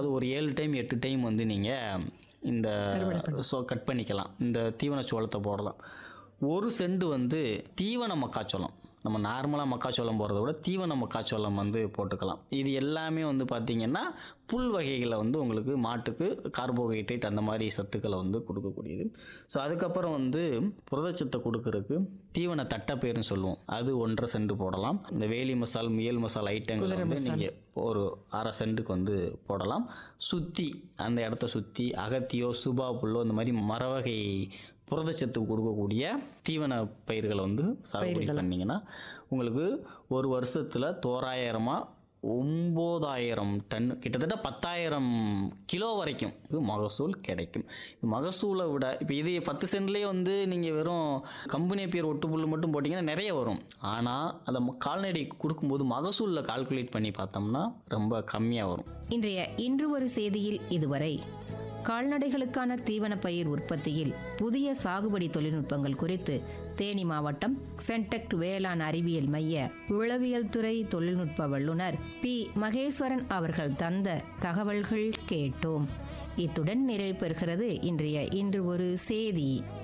அதாவது ஒரு ஏழு டைம் எட்டு டைம் வந்து நீங்கள் இந்த சோ கட் பண்ணிக்கலாம் இந்த தீவன சோளத்தை போடலாம் ஒரு செண்டு வந்து தீவன மக்காச்சோளம் நம்ம நார்மலாக மக்காச்சோளம் போடுறத விட தீவன மக்காச்சோளம் வந்து போட்டுக்கலாம் இது எல்லாமே வந்து பார்த்திங்கன்னா புல் வகைகளை வந்து உங்களுக்கு மாட்டுக்கு கார்போஹைட்ரேட் அந்த மாதிரி சத்துக்களை வந்து கொடுக்கக்கூடியது ஸோ அதுக்கப்புறம் வந்து புரதச்சத்தை கொடுக்கறதுக்கு தீவன தட்டைப்பயிர்னு சொல்லுவோம் அது ஒன்றரை செண்டு போடலாம் இந்த வேலி மசால் முயல் மசால் ஐட்டங்களை வந்து நீங்கள் ஒரு அரை சென்ட்டுக்கு வந்து போடலாம் சுற்றி அந்த இடத்த சுற்றி அகத்தியோ சுபா புல்லோ இந்த மாதிரி மரவகை புரதச்சத்து கொடுக்கக்கூடிய தீவன பயிர்களை வந்து சாகுபடி பண்ணிங்கன்னா உங்களுக்கு ஒரு வருஷத்தில் தோராயிரமாக ஒம்பதாயிரம் டன் கிட்டத்தட்ட பத்தாயிரம் கிலோ வரைக்கும் இது மகசூல் கிடைக்கும் இது மகசூலை விட இப்போ இது பத்து சென்ட்லேயே வந்து நீங்கள் வெறும் கம்பெனி பேர் ஒட்டு புல் மட்டும் போட்டிங்கன்னா நிறைய வரும் ஆனால் அதை ம- கால்நடை கொடுக்கும்போது மகசூலில் கால்குலேட் பண்ணி பார்த்தோம்னா ரொம்ப கம்மியாக வரும் இன்றைய இன்று ஒரு செய்தியில் இதுவரை கால்நடைகளுக்கான தீவன பயிர் உற்பத்தியில் புதிய சாகுபடி தொழில்நுட்பங்கள் குறித்து தேனி மாவட்டம் சென்டெக்ட் வேளாண் அறிவியல் மைய உளவியல் துறை தொழில்நுட்ப வல்லுநர் பி மகேஸ்வரன் அவர்கள் தந்த தகவல்கள் கேட்டோம் இத்துடன் நிறைவு பெறுகிறது இன்றைய இன்று ஒரு செய்தி